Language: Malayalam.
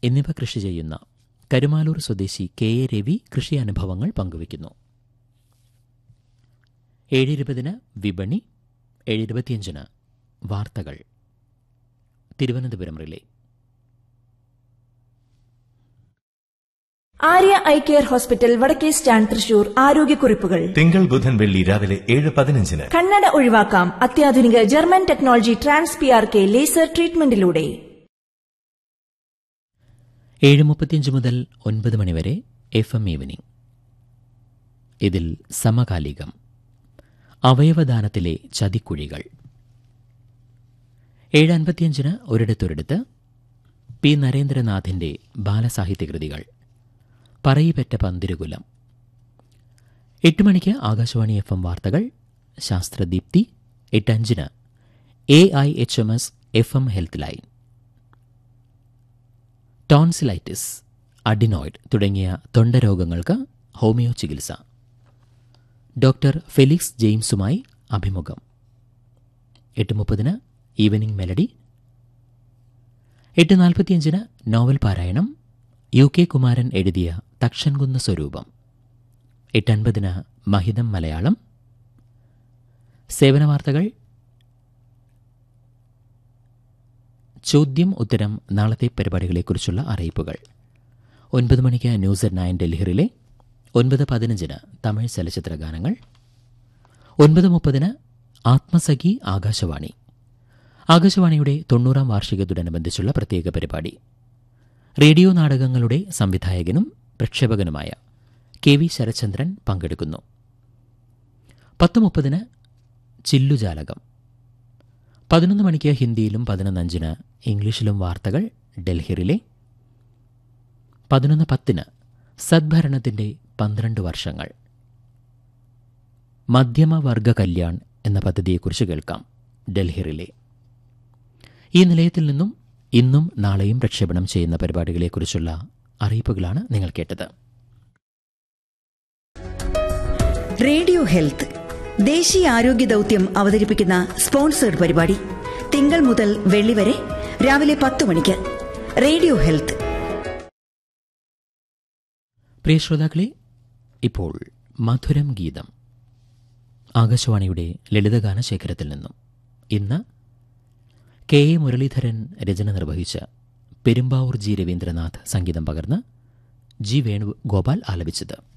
എന്നിവ കൃഷി ചെയ്യുന്ന കരുമാലൂർ സ്വദേശി കെ എ രവി കൃഷി അനുഭവങ്ങൾ പങ്കുവയ്ക്കുന്നു ഏഴ് ഇരുപതിന് വിപണി ഏഴ് ഇരുപത്തിയഞ്ചിന് വാർത്തകൾ Thiruvananthapuram relay Arya eye care hospital വടക്കേ സ്റ്റാൻഡ് തൃശൂർ ആരോഗ്യക്കുറിപ്പുകൾ തിങ്കൾ ബുധൻ വെള്ളി രാവിലെ ഏഴ് പതിനഞ്ചിന് കണ്ണട ഒഴിവാക്കാം അത്യാധുനിക German technology trans P R K laser ട്രീറ്റ്മെന്റിലൂടെ ഏഴ് മുപ്പത്തിയഞ്ച് മുതൽ ഒൻപത് മണിവരെ എഫ് എം ഈവനിംഗ് ഇതിൽ സമകാലികം അവയവദാനത്തിലെ ചതിക്കുഴികൾ ഏഴ് അൻപത്തിയഞ്ചിന് ഒരിടത്തൊരിടത്ത് പി നരേന്ദ്രനാഥിന്റെ ബാലസാഹിത്യകൃതികൾ പറയിപ്പറ്റ പന്തിരുകുലം എട്ട് മണിക്ക് ആകാശവാണി എഫ് എം വാർത്തകൾ ശാസ്ത്രദീപ്തി എട്ടഞ്ചിന് A I H M S F M health line tonsillitis adenoid തുടങ്ങിയ തൊണ്ടരോഗങ്ങൾക്ക് ഹോമിയോ ചികിത്സ ഡോക്ടർ ഫെലിക്സ് ജെയിംസുമായി അഭിമുഖം എട്ട് മുപ്പതിന് ഈവനിംഗ് മെലഡി എട്ട് നാൽപ്പത്തിയഞ്ചിന് നോവൽ പാരായണം യു കെ കുമാരൻ എഴുതിയ തക്ഷൻകുന്ന് സ്വരൂപം എട്ടൻപതിന് മഹിതം മലയാളം സേവന വാർത്തകൾ ചോദ്യം ഉത്തരം നാളത്തെ പരിപാടികളെക്കുറിച്ചുള്ള അറിയിപ്പുകൾ ഒൻപത് മണിക്ക് ന്യൂസ് അറ്റ് നയൻ ഡൽഹിയിലെ ഒൻപത് പതിനഞ്ചിന് തമിഴ് ചലച്ചിത്ര ഗാനങ്ങൾ ഒൻപത് മുപ്പതിന് ആത്മസഖി ആകാശവാണി ആകാശവാണിയുടെ തൊണ്ണൂറാം വാർഷികത്തോടനുബന്ധിച്ചുള്ള പ്രത്യേക പരിപാടി റേഡിയോ നാടകങ്ങളുടെ സംവിധായകനും പ്രക്ഷേപകനുമായ കെ വി ശരചന്ദ്രൻ പങ്കെടുക്കുന്നു പത്ത് മുപ്പതിന് ചില്ലുജാലകം പതിനൊന്ന് മണിക്ക് ഹിന്ദിയിലും പതിനൊന്നഞ്ചിന് ഇംഗ്ലീഷിലും വാർത്തകൾ ഡൽഹിയിലെ പതിനൊന്ന് പത്തിന് സദ്ഭരണത്തിന്റെ പന്ത്രണ്ട് വർഷങ്ങൾ മധ്യമവർഗ കല്യാൺ എന്ന പദ്ധതിയെക്കുറിച്ച് കേൾക്കാം ഡൽഹിയിലെ ഈ നിലയത്തിൽ നിന്നും ഇന്നും നാളെയും പ്രക്ഷേപണം ചെയ്യുന്ന പരിപാടികളെക്കുറിച്ചുള്ള അറിയിപ്പുകളാണ് നിങ്ങൾ കേട്ടത് റേഡിയോ ഹെൽത്ത് ദേശീയ ആരോഗ്യ ദൗത്യം അവതരിപ്പിക്കുന്ന സ്പോൺസേഡ് പരിപാടി തിങ്കൾ മുതൽ വെള്ളി വരെ രാവിലെ പത്ത് മണിക്ക് റേഡിയോ ഹെൽത്ത് പ്രിയ ശ്രോതാക്കളെ ഇപ്പോൾ മധുരം ഗീതം ആകാശവാണിയുടെ ലളിതഗാന ശേഖരത്തിൽ നിന്നും ഇന്ന് കെ എ മുരളീധരൻ രചന നിർവഹിച്ച പെരുമ്പാവൂർ ജി രവീന്ദ്രനാഥ് സംഗീതം പകർന്ന് ജി വേണുഗോപാൽ ആലപിച്ചത്